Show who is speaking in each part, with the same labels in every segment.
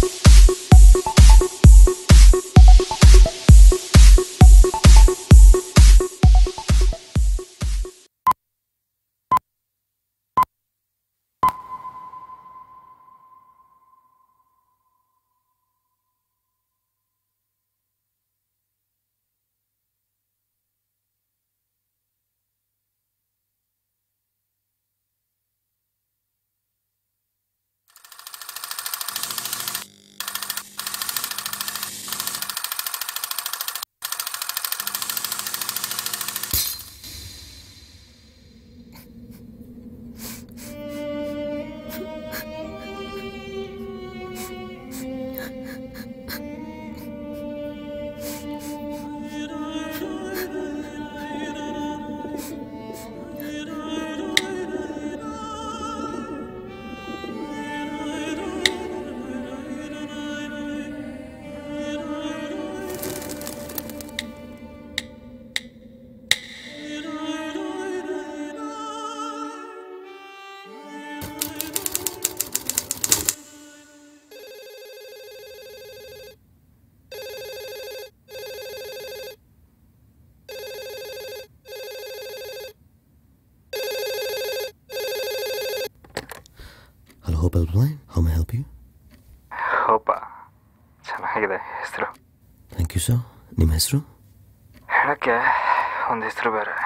Speaker 1: Hello hope help line how my help you
Speaker 2: hope ಚೆನ್ನಾಗಿದೆ ಹೆಸರು
Speaker 1: thank you sir ನಿಮ್ಮ ಹೆಸರು
Speaker 2: ಹೇಳಕ್ಕೆ ಒಂದು ಹೆಸರು ಬೇರೆ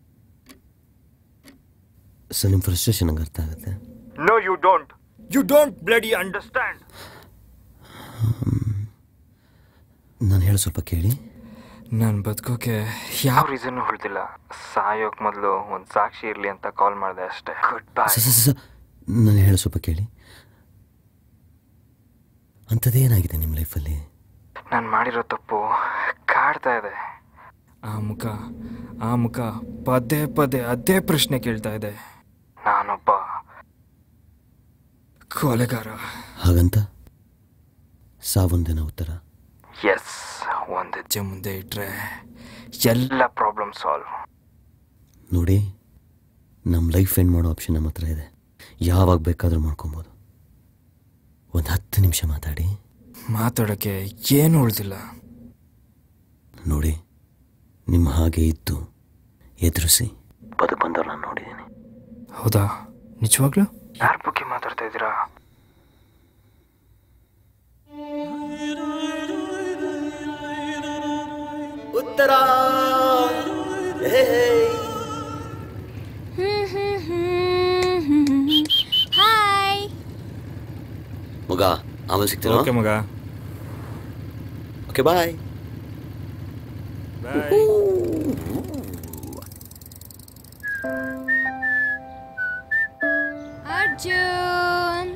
Speaker 1: ಸರ್ ನಿಮ್ಮ ಫ್ರಸ್ಟ್ರೇಷನ್ ನಂಗೆ ಅರ್ಥ ಆಗುತ್ತೆ
Speaker 2: no you don't you don't bloody understand
Speaker 1: ನಾನು ಹೇಳೋ ಸ್ವಲ್ಪ ಕೇಳಿ
Speaker 2: ನಾನು ಬದುಕೋಕೆ ಯಾವ ರೀಸನ್ನು ಹೊಳ್ದಿಲ್ಲ ಸಾಯೋಕ್ ಮೊದಲು ಒಂದು ಸಾಕ್ಷಿ ಇರಲಿ ಅಂತ ಕಾಲ್ ಮಾಡಿದೆ ಅಷ್ಟೇ ಗುಡ್ ಬೈ
Speaker 1: ಸ- ಸ- ಸ- ನಾನು ಹೇಳೋ ಸ್ವಲ್ಪ ಕೇಳಿ ಅಂಥದ್ದೇನಾಗಿದೆ ನಿಮ್ಮ ಲೈಫಲ್ಲಿ
Speaker 2: ನಾನು ಮಾಡಿರೋ ತಪ್ಪು ಕಾಡ್ತಾ ಇದೆ ಆ ಮುಖ ಆ ಮುಖ ಪದೇ ಪದೇ ಅದೇ ಪ್ರಶ್ನೆ ಕೇಳ್ತಾ ಇದೆ ನಾನೊಬ್ಬ ಕೊಲೆಗಾರ
Speaker 1: ಹಾಗಂತ ಸಾವೊಂದೇನ ಉತ್ತರ
Speaker 2: ಎಸ್ ಒಂದು ಹೆಜ್ಜೆ ಮುಂದೆ ಇಟ್ರೆ ಎಲ್ಲ ಪ್ರಾಬ್ಲಮ್ ಸಾಲ್ವ್
Speaker 1: ನೋಡಿ ನಮ್ಮ ಲೈಫ್ ಎಂಡ್ ಮಾಡೋ ಆಪ್ಷನ್ ನಮ್ಮ ಹತ್ರ ಇದೆ ಯಾವಾಗ ಬೇಕಾದರೂ ಮಾಡ್ಕೊಬೋದು ಒಂದು ಹತ್ತು ನಿಮಿಷ ಮಾತಾಡಿ
Speaker 2: ಮಾತಾಡೋಕ್ಕೆ ಏನು ಉಳ್ದಿಲ್ಲ
Speaker 1: ನೋಡಿ ನಿಮ್ಮ ಹಾಗೆ ಇದ್ದು ಎದುರಿಸಿ ಬದುಕು ಬಂದವ್ರು ನಾನು ನೋಡಿದ್ದೀನಿ
Speaker 2: ಹೌದಾ ನಿಜವಾಗ್ಲೂ ಯಾರ ಬಗ್ಗೆ ಮಾತಾಡ್ತಾ ಇದ್ದೀರಾ
Speaker 1: ಉತ್ತರ
Speaker 3: ಹಾಯ್
Speaker 1: ಮಗ ಆಮೇಲೆ ಸಿಗ್ತೀರಾ
Speaker 2: ಓಕೆ ಮಗ
Speaker 1: ಓಕೆ ಬಾಯ್
Speaker 3: ಅರ್ಜುನ್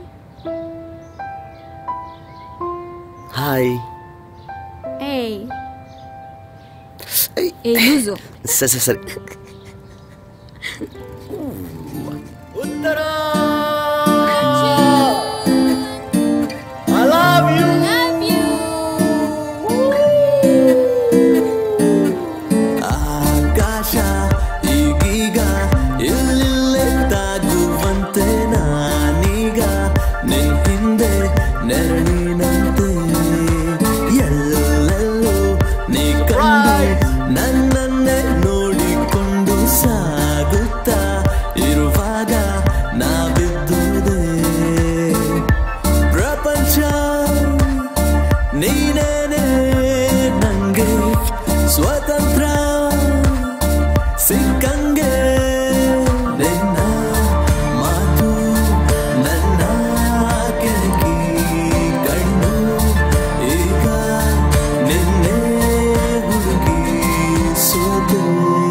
Speaker 1: ಹಾಯ್
Speaker 3: ಏಯ್ ಏಯ್ ಲೂಸು
Speaker 1: ಸರಿ ಸರಿ ಸರಿ ಉತ್ತರ I love you
Speaker 3: love you
Speaker 4: ಆಕಾಶ ಈಗೀಗ ಇಲ್ಲಿಲ್ಲೇ ತಾಗುವಂತೆ ನಾನೀಗ ನಿನ್ ಹಿಂದೆ ನೆರಳಿನಂತೆ ಎಲ್ಲೆಲ್ಲೂ ನೀ ಕಂಡು ನನ್ನನ್ನೇ ನೋಡಿಕೊಂಡು ಸಾಗುತ್ತಾ ಇರುವಾಗ ನಾ ಬಿದ್ದುದೇ ಪ್ರಪಂಚ ನೀನೇನೆ ನಂಗೆ ಸ್ವತಂತ್ರ ಸಿಕ್ಕಂಗೆ ನಿನ್ನ ಮಾತು ನನ್ನ ಕೆಣಕಿ ಕಣ್ಣು ಈಗ ನಿನ್ನೆ ಹುಡುಗಿ ಸೋತೆ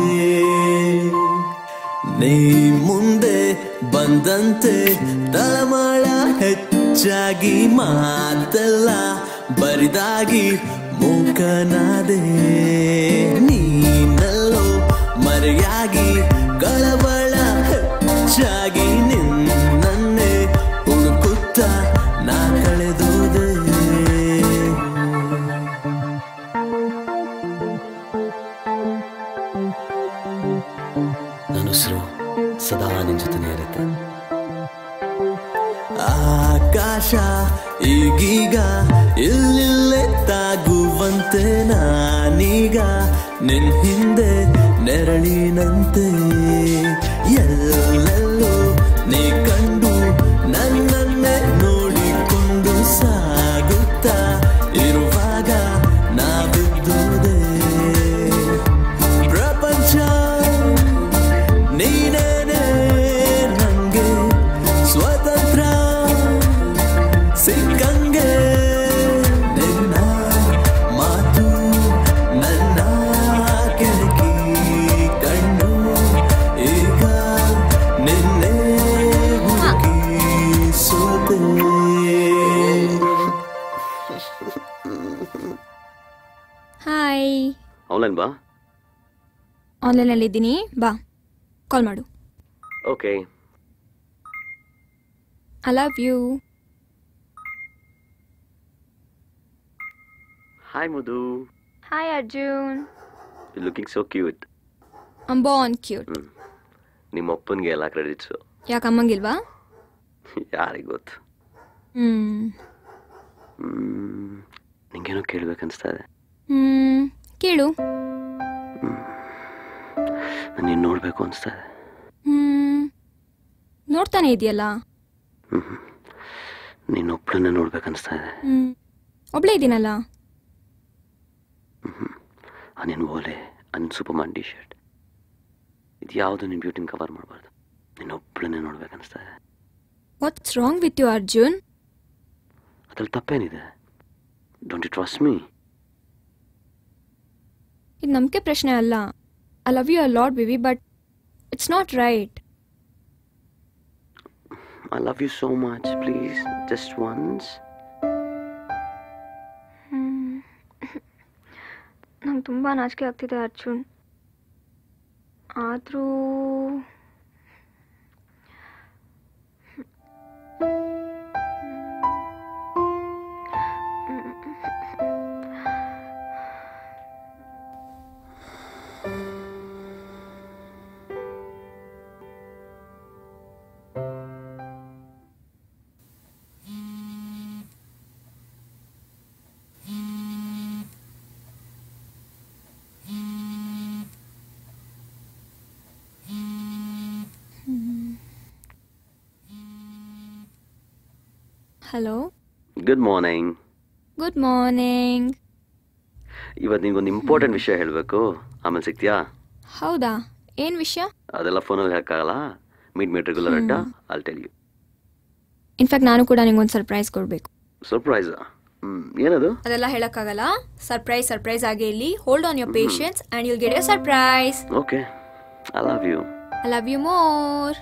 Speaker 4: ನೀ ಮುಂದೆ ಬಂದಂತೆ ತಳಮಾಳ ಹೆಚ್ಚಾಗಿ ಮಾತೆಲ್ಲ ಬರಿದಾಗಿ ಮೂಕನಾದೆ ನೀನಲ್ಲೋ ಮರೆಯಾಗಿ ಕಳವಳ ಹೆಚ್ಚಾಗಿ ನಿನ್ನನ್ನೇ ಹುಡುಕುತ್ತ ನಾ ಕಳೆದೋದೆ
Speaker 1: ನನ್ನ ಹೆಸರು ಸದಾ ನಿನ್ನ ಜೊತೆನೇ ಇರುತ್ತೆ
Speaker 4: ಆಕಾಶ ಈಗೀಗ ಈಗ ಇಲ್ಲಿಲ್ಲೇ ತಾಗುವಂತೆ ನಾನೀಗ ನಿನ್ ಹಿಂದೆ ನೆರಳಿನಂತೆ ಎಲ್ಲೆಲ್ಲೋ ನೀ ಕಂಡು ನನ್ನನ್ನೇ ನೋಡಿಕೊಂಡು ಸಾಗುತ್ತಾ ಇರುವಾಗ ನಾವಿದ್ದುದೇ ಪ್ರಪಂಚ ನೀನೇನೆ ನಂಗೆ ಸ್ವತಂತ್ರ ಸಿಕ್ಕಂಗೆ ನಿನ್ನ ಮಾತು ನನ್ನ ಕೆಣಕಿ ಕಣ್ಣು ಈಗ ನಿನ್ನೆ ಹುಡುಕಿ ಸೋತೆ
Speaker 3: ಹಾಯ್
Speaker 1: ಆನ್ಲೈನ್ ಬಾ
Speaker 3: ಆನ್ಲೈನಲ್ಲಿದ್ದೀನಿ ಬಾ ಕಾಲ್ ಮಾಡು
Speaker 1: okay
Speaker 3: I love you
Speaker 1: hi Madhu
Speaker 3: hi Arjun
Speaker 1: you looking so cute
Speaker 3: I'm born cute
Speaker 1: ನಿಮ್ಮ ಅಪ್ಪನಿಗೆ ಎಲ್ಲ ಕ್ರೆಡಿಟ್ಸು
Speaker 3: ಯಾಕೆ ಅಮ್ಮಂಗಿಲ್ವಾ
Speaker 1: ಯಾರಿಗೆ ಗೊತ್ತು
Speaker 3: ಹ್ಮ್
Speaker 1: ಹ್ಮ್, ನಿಂಗೇನೋ ಕೇಳ್ಬೇಕನ್ಸ್ತಾ ಇದೆ
Speaker 3: ಹ್ಮ್ ಕೇಳು
Speaker 1: ನಾನು ನೀನು ನೋಡಬೇಕು ಅನಿಸ್ತಾ ಇದೆ
Speaker 3: ಹ್ಮ್ ನೋಡ್ತಾನೆ ಇದೆಯಲ್ಲ
Speaker 1: ನೀನು ಒಬ್ಬಳನ್ನ ನೋಡ್ಬೇಕನ್ನಿಸ್ತಾ ಇದೆ
Speaker 3: ಹ್ಮ್ ಒಬ್ಳೇ ಇದ್ದೀನಲ್ಲ
Speaker 1: ಆ ನಿನ್ನ ಓಲೆ ಆ ನಿನ್ನ ಸೂಪರ್ಮಾನ್ ಟಿ ಶರ್ಟ್ ಇದು ಯಾವುದು ನಿನ್ನ ಬ್ಯೂಟಿನ ಕವರ್ ಮಾಡಬಾರ್ದು ನೀನು ಒಬ್ಬಳನ್ನೇ ನೋಡ್ಬೇಕನ್ನಿಸ್ತಾ ಇದೆ
Speaker 3: what's wrong with you Arjun
Speaker 1: ಅದ್ರಲ್ಲಿ ತಪ್ಪೇನಿದೆ ಡೋಂಟ್ ಯು ಟ್ರಸ್ಟ್ ಮೀ
Speaker 3: ಇದು ನಂಬಿಕೆ ಪ್ರಶ್ನೆ ಅಲ್ಲ I love you a lot ಬಿವಿ but it's not right
Speaker 1: I love you so much please just once
Speaker 3: ನಂಗೆ ತುಂಬ ನಾಚಿಕೆ ಆಗ್ತಿದೆ ಅರ್ಜುನ್ ಆದರೂ hello
Speaker 1: good morning
Speaker 3: good morning
Speaker 1: ಇವತ್ತು ನಿಂಗೊಂದು ಇಂಪಾರ್ಟೆಂಟ್ ವಿಷಯ ಹೇಳಬೇಕು ಆಮೇಲೆ ಸಿಗ್ತೀಯಾ
Speaker 3: ಹೌದಾ ಏನು ವಿಷಯ
Speaker 1: ಅದೆಲ್ಲ ಫೋನಲ್ಲಿ ಹೇಳಕ್ಕಾಗಲ್ಲ ಮೀಟ್ ಮೀಟ್ ರೆಗ್ಯುಲರ್ ಅಡ್ಡ ಅಲ್ಲಿ ಟೆಲ್ ಯು
Speaker 3: ಇನ್ಫ್ಯಾಕ್ಟ್ ನಾನು ಕೂಡ ನಿಂಗೊಂದು ಸರ್ಪ್ರೈಸ್ ಕೊಡಬೇಕು
Speaker 1: ಸರ್ಪ್ರೈಸಾ ಹ್ಞೂ ಏನದು
Speaker 3: ಅದೆಲ್ಲ ಹೇಳಕ್ಕಾಗಲ್ಲ ಸರ್ಪ್ರೈಸ್ ಸರ್ಪ್ರೈಸ್ ಆಗಿ ಇಲ್ಲಿ hold on your patience and you'll get your surprise
Speaker 1: okay I love you
Speaker 3: I love you more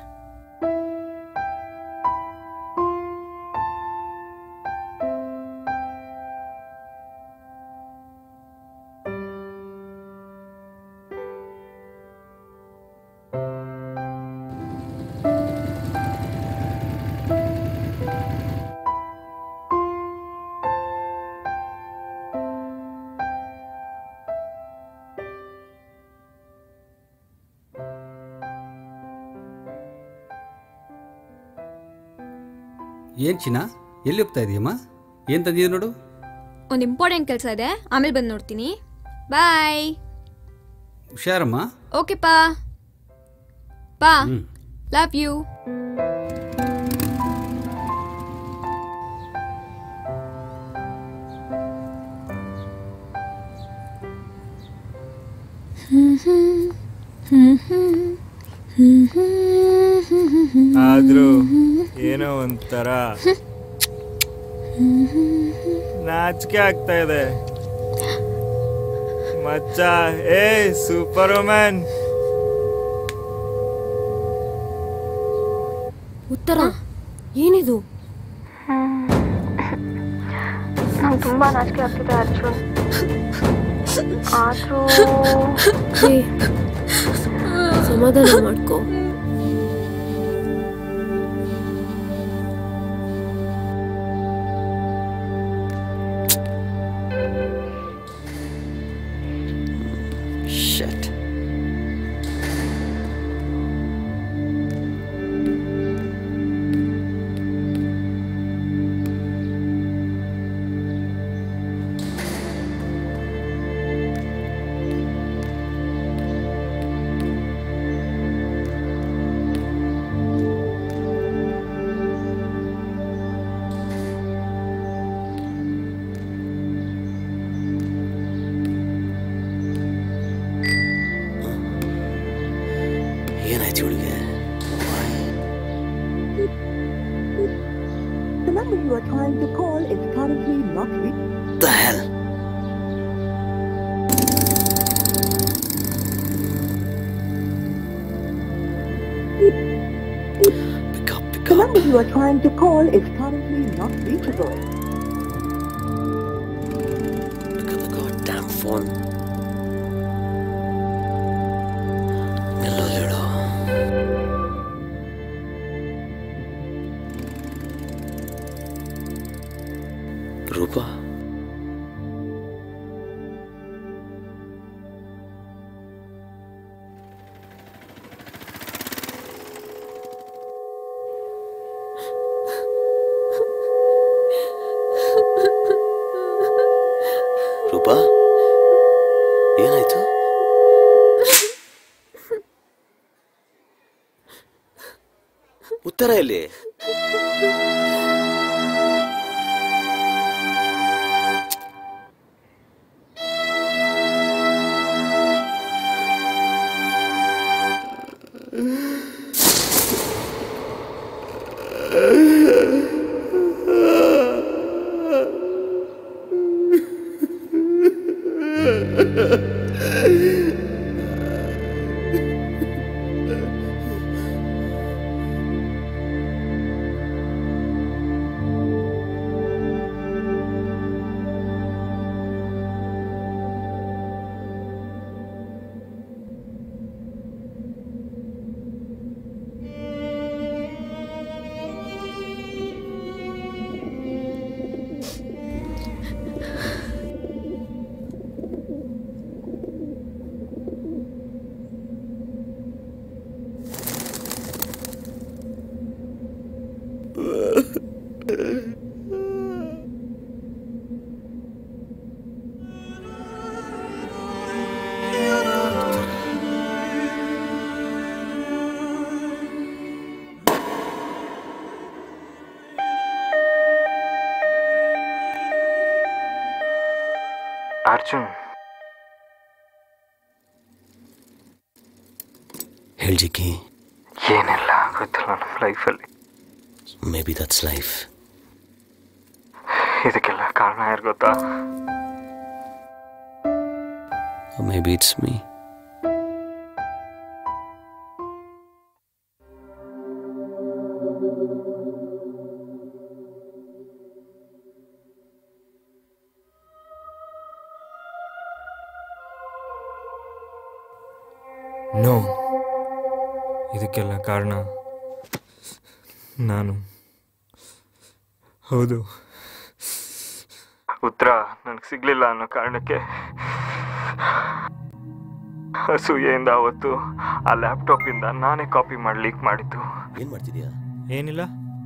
Speaker 5: ಏನು ಚಿನ್ನ ಎಲ್ಲಿ ಹೋಗ್ತಾ ಇದೀಯಮ್ಮ ಏನು ತಂದಿದೆ ನೋಡು
Speaker 3: ಒಂದು ಇಂಪಾರ್ಟೆಂಟ್ ಕೆಲಸ ಇದೆ ಆಮೇಲೆ ಬಂದು ನೋಡ್ತೀನಿ ಬಾಯ್
Speaker 5: ಹುಷಾರಮ್ಮ
Speaker 3: ಓಕೆ ಪಾ ಪಾ
Speaker 5: ಹ್ಞೂ
Speaker 3: ಲವ್ ಯು
Speaker 2: ಆದ್ರೂ ಏನೋ ಒಂಥರ ನಾಚಿಕೆ ಆಗ್ತಾ ಇದೆ ಮಚ್ಚ ಏ ಸೂಪರ್ ವುಮನ್
Speaker 6: ಉತ್ತರ ಏನಿದು
Speaker 3: ನಂಗೆ ತುಂಬ ನಾಚಿಕೆ ಆಗ್ತಿದೆ ಅರ್ಜುನ್ ಆದರೂ
Speaker 6: ಹೇ, ಸಮಾಧಾನ ಮಾಡ್ಕೋ
Speaker 1: Shit.
Speaker 7: you are trying to call is currently not reachable.
Speaker 1: Look at the goddamn phone. ನಿಲ್ಲೋದಿಡೋ Roopa Roopa ಏನಾಯ್ತು ಉತ್ತರ ಎಲ್ಲಿ
Speaker 2: ಅರ್ಜುನ್
Speaker 1: ಹೇಳ್ಜಿಕ್ಕಿ
Speaker 2: ಏನೆಲ್ಲ ಆಗುತ್ತಲ್ಲ ನಮ್ಮ ಲೈಫಲ್ಲಿ
Speaker 1: ಮೇ ಬಿ ದಟ್ಸ್ ಲೈಫ್
Speaker 2: ಇದಕ್ಕೆಲ್ಲ ಕಾರಣ ಯಾರು ಗೊತ್ತಾ
Speaker 1: maybe it's me
Speaker 2: no ಇದಕ್ಕೆಲ್ಲ ಕಾರಣ ನಾನು ಹೌದು ಉತ್ತರ ನನಗೆ ಸಿಗ್ಲಿಲ್ಲ ಅನ್ನೋ ಕಾರಣಕ್ಕೆ ಅಸೂಯೆಯಿಂದ ಅವತ್ತು ಆ ಲ್ಯಾಪ್ಟಾಪಿಂದ ನಾನೇ ಕಾಪಿ ಮಾಡಿ ಲೀಕ್ ಮಾಡಿದ್ದು
Speaker 1: ಏನು ಮಾಡ್ತಿದ್ಯಾ
Speaker 2: ಏನಿಲ್ಲ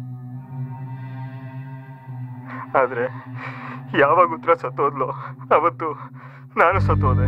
Speaker 2: ಆದರೆ ಯಾವಾಗ ಉತ್ತರ ಸತ್ತೋದ್ಲೋ ಅವತ್ತು ನಾನು ಸತ್ತೋದೆ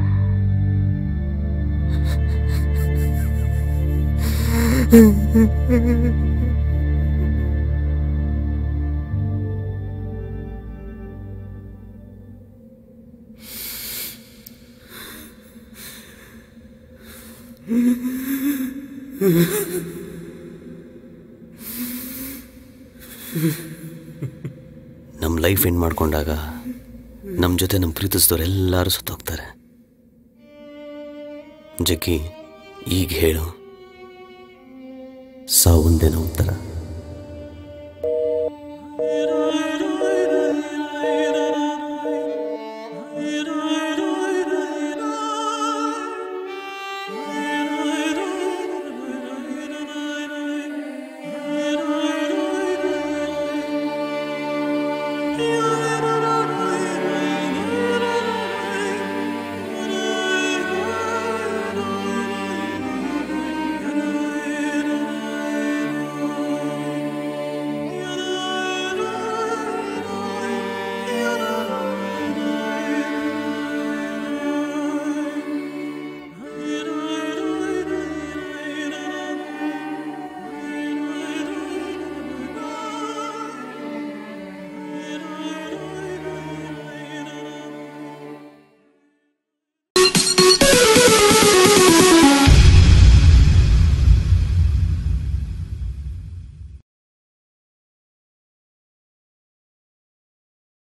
Speaker 1: ನಮ್ಮ ಲೈಫ್ ಎಂಡ್ ಮಾಡ್ಕೊಂಡಾಗ ನಮ್ಮ ಜೊತೆ ನಮ್ಮ ಪ್ರೀತಿಸಿದವ್ರು ಎಲ್ಲರೂ ಸತ್ತೋಗ್ತಾರೆ ಜಗ್ಗಿ ಈಗ ಹೇಳು ಸಾವುಂದೇನೋ ಉತ್ತರ